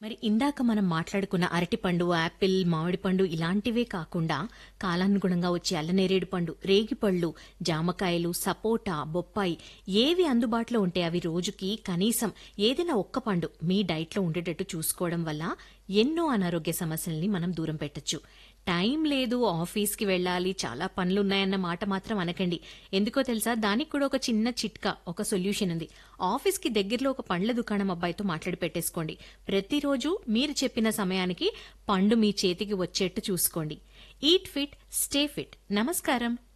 మరి ఇందాక మనం మాట్లాడుకున్న అరటిపండు యాపిల్ మామిడి పండు ఇలాంటివే కాకుండా కాలానుగుణంగా వచ్చే అల్లనేరేడు పండు రేగిపళ్ళు జామకాయలు సపోటా బొప్పాయి ఏవి అందుబాటులో ఉంటే అవి రోజుకి కనీసం ఏదైనా ఒక్క పండు మీ డైట్లో ఉండేటట్టు చూసుకోవడం వల్ల ఎన్నో అనారోగ్య సమస్యల్ని మనం దూరం పెట్టొచ్చు టైం లేదు ఆఫీస్కి వెళ్ళాలి చాలా పనులున్నాయన్న మాట మాత్రం అనకండి ఎందుకో తెలుసా దానికి కూడా ఒక చిన్న చిట్కా ఒక సొల్యూషన్ ఉంది ఆఫీస్కి దగ్గరలో ఒక పండ్ల దుకాణం అబ్బాయితో మాట్లాడి పెట్టేసుకోండి ప్రతిరోజు మీరు చెప్పిన సమయానికి పండు మీ చేతికి వచ్చేట్టు చూసుకోండి ఈట్ ఫిట్ స్టే ఫిట్ నమస్కారం